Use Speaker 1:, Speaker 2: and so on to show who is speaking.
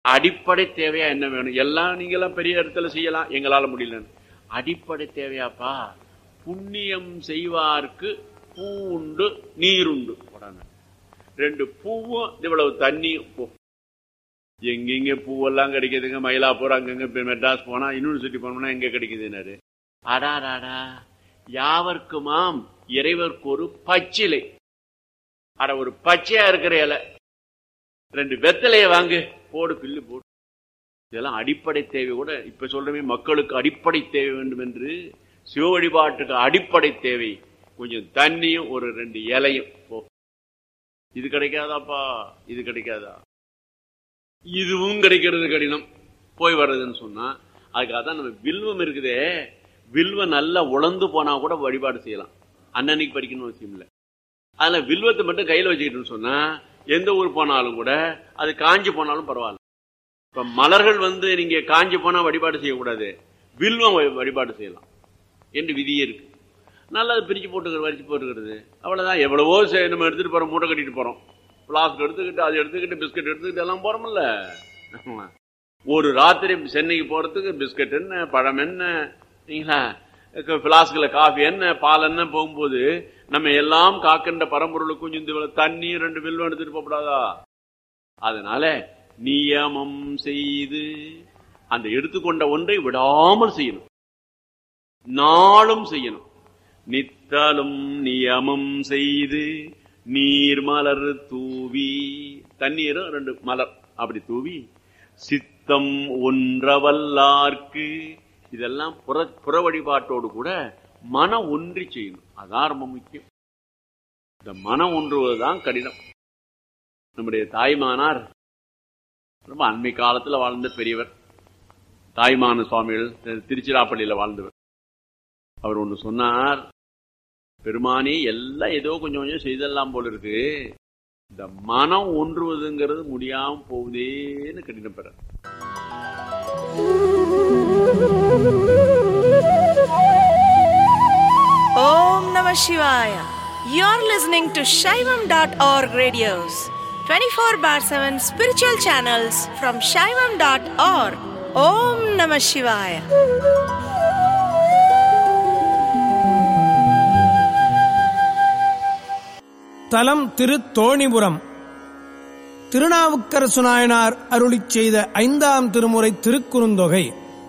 Speaker 1: அடிப்படை தேவையா என்ன வேணும் எல்லாம் நீங்க எல்லாம் பெரிய இடத்துல செய்யலாம் எங்களால முடியலன்னு அடிப்படை தேவையாப்பா புண்ணியம் செய்வார்க்கு பூண்டு நீருண்டு போடாம ரெண்டு பூவும் இவ்வளவு தண்ணியும் போ எங்கெங்க பூவெல்லாம் கிடைக்குதுங்க மயிலாப்பூர் அங்கங்க இப்ப மெட்ராஸ் போனா யூனிவர்சிட்டி போனோம்னா எங்க கிடைக்குதுன்னாரு அடாடாடா யாவர்க்குமாம் இறைவர்க்கு ஒரு பச்சிலை அட ஒரு பச்சையா இருக்கிற இலை ரெண்டு வெத்தலைய வாங்கு போடு பில்லு போடு இதெல்லாம் அடிப்படை தேவை கூட இப்ப சொல்றமே மக்களுக்கு அடிப்படை தேவை வேண்டும் என்று சிவ வழிபாட்டுக்கு அடிப்படை தேவை கொஞ்சம் தண்ணியும் ஒரு ரெண்டு இலையும் போ இது கிடைக்காதாப்பா இது கிடைக்காதா இதுவும் கிடைக்கிறது கடினம் போய் வர்றதுன்னு சொன்னா அதுக்காக தான் நம்ம வில்வம் இருக்குதே வில்வம் நல்லா உழந்து போனா கூட வழிபாடு செய்யலாம் அன்னன்னைக்கு படிக்கணும்னு அவசியம் இல்லை அதுல வில்வத்தை மட்டும் கையில வச்சுக்கிட்டோம்னு சொன்னா எந்த ஊர் போனாலும் கூட அது காஞ்சி போனாலும் பரவாயில்ல இப்ப மலர்கள் வந்து நீங்க காஞ்சி போனா வழிபாடு செய்யக்கூடாது வில்வம் வழி- வழிபாடு செய்யலாம் என்று விதியே இருக்கு நல்லா அதை பிரிச்சு போட்டுக்கிறது வரிச்சு போட்டுக்கிறது அவ்வளவுதான் எவ்வளவோ செ- நம்ம எடுத்துட்டு போறோம் மூட்டை கட்டிட்டு போறோம் பிளாஸ்க் எடுத்துக்கிட்டு அது எடுத்துக்கிட்டு பிஸ்கட் எடுத்துக்கிட்டு எல்லாம் போறோம்ல ஆமா. ஒரு ராத்திரி சென்னைக்கு போறதுக்கு பிஸ்கட் என்ன பழம் என்ன சரிங்களா பிளாஸ்கில் காஃபி என்ன பால் என்ன போகும்போது நம்ம எல்லாம் காக்கின்ற பரம்பொருளுக்கு கொஞ்சம் இந்த இவ்வளவு தண்ணி ரெண்டு வில்வம் எடுத்துட்டு போகக்கூடாதா அதனால நியமம் செய்து அந்த எடுத்துக்கொண்ட ஒன்றை விடாமல் செய்யணும் நாளும் செய்யணும் நித்தலும் நியமம் செய்து நீர் மலர் தூவி தண்ணீரும் ரெண்டு மலர் அப்படி தூவி சித்தம் ஒன்றவல்லார்க்கு இதெல்லாம் புற புற வழிபாட்டோடு கூட மன ஒன்றி செய்யணும் அதான் ரொம்ப முக்கியம் இந்த மனம் ஒன்றுவதுதான் கடினம் நம்முடைய தாய்மானார் ரொம்ப அண்மை காலத்துல வாழ்ந்த பெரியவர் தாய்மான சுவாமிகள் திரு- திருச்சிராப்பள்ளியில வாழ்ந்தவர் அவர் ஒண்ணு சொன்னார் பெருமானி எல்லாம் ஏதோ கொஞ்சம் கொஞ்சம் செய்தெல்லாம் போல இருக்கு இந்த மனம் ஒன்றுவதுங்கிறது முடியாம போகுதேன்னு கடினம் பெற
Speaker 2: Om Namah Shivaya. You're listening to Shaivam.org radios, 24 bar 7 spiritual channels from Shaivam.org. Om Namah Shivaya.
Speaker 3: தலம் திருத்தோணிபுரம் திருநாவுக்கரசு நாயனார் அருளிச் செய்த ஐந்தாம் திருமுறை திருக்குறுந்தொகை